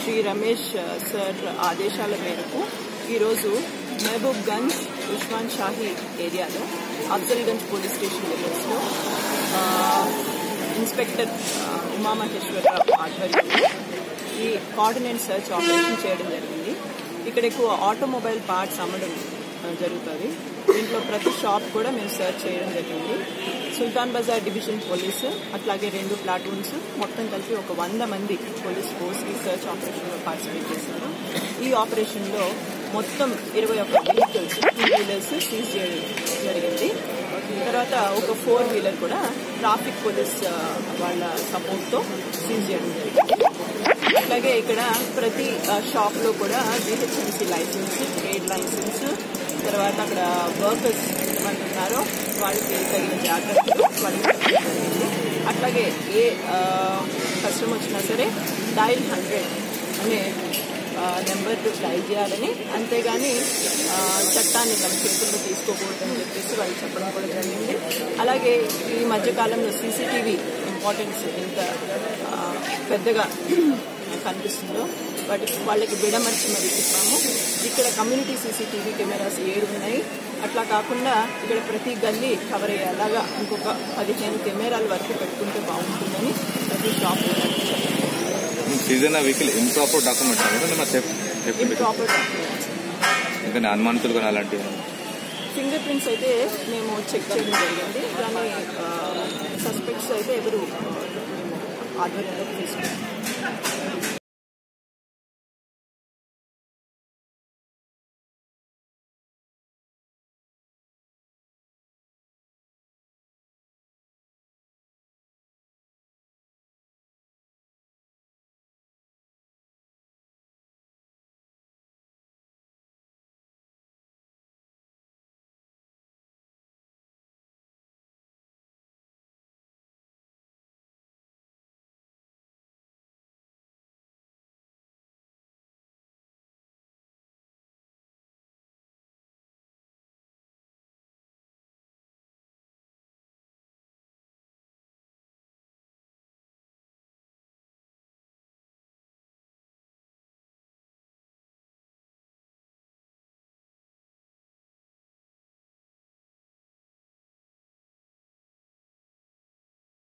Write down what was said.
శ్రీ రమేష్ ఆ, సార్ ఆదేశాల మేరకు ఈరోజు మహబూబ్ గంజ్ ఉస్మాన్ షాహీ ఏరియాలో అఫ్జల్గంజ్ పోలీస్ స్టేషన్ లిమిట్స్లో ఆ, ఇన్స్పెక్టర్ ఆ, ఉమామహేశ్వరరావు ఆధ్వర్యంలో ఈ కోఆర్డినేట్ సర్చ్ ఆపరేషన్ చేయడం జరిగింది ఇక్కడ ఎక్కువ ఆటోమొబైల్ పార్ట్స్ అమ్మడం ఆ, జరుగుతుంది దీంట్లో ప్రతి షాప్ కూడా మేము సర్చ్ చేయడం జరిగింది సుల్తాన్ బజార్ డివిజన్ పోలీసు అట్లాగే రెండు ప్లాటూన్స్ మొత్తం కలిపి ఒక వంద మంది పోలీస్ ఫోర్స్ ఈ సర్చ్ ఆపరేషన్లో పార్టిసిపేట్ చేశారు ఈ ఆపరేషన్లో మొత్తం ఇరవై ఒక్క వెహికల్స్ టూ వీలర్స్ సీజ్ చేయడం జరిగింది తర్వాత ఒక ఫోర్ వీలర్ కూడా ట్రాఫిక్ పోలీస్ ఆ, వాళ్ళ సపోర్ట్తో సీజ్ చేయడం జరిగింది అలాగే ఇక్కడ ప్రతి షాప్ లో కూడా జిహెచ్ఎంసీ లైసెన్స్ ట్రేడ్ లైసెన్స్ తర్వాత అక్కడ వర్కర్స్ ఏమంటున్నారో వాళ్ళకి తగిన జాగ్రత్తలు వాళ్ళకి చెప్పడం జరిగింది అట్లాగే ఏ కష్టం వచ్చినా సరే డైల్ హండ్రెడ్ అనే నెంబర్ డైల్ చేయాలని అంతేగాని ఆ, చట్టాన్ని తమ చేతుల్లో తీసుకోకూడదని చెప్పేసి వాళ్ళు చెప్పడం కూడా జరిగింది అలాగే ఈ మధ్యకాలంలో సీసీటీవీ ఇంపార్టెన్స్ ఎంత ఆ, పెద్దగా కనిపిస్తుందో వాటి వాళ్ళకి విడమర్చి మరి చెప్పాము ఇక్కడ కమ్యూనిటీ సీసీటీవీ కెమెరాస్ ఏడు ఉన్నాయి అట్లా కాకుండా ఇక్కడ ప్రతి గల్లీ కవర్ అయ్యేలాగా ఇంకొక పదిహేను కెమెరాల వరకు పెట్టుకుంటే బాగుంటుందని ప్రతి shop season vehicle improper documents కదా మా సేఫ్ సేఫ్టీ ఇంప్రాపర్ డాక్యుమెంట్స్ ఇంకా అనుమానితులు కానీ అలాంటివి ఫింగర్ ప్రింట్స్ అయితే మేము చెక్ చేయడం జరిగింది కానీ సస్పెక్ట్స్ అయితే ఎవరు ఆ, మేము ఆధ్వర్యంలోకి తీసుకున్నాం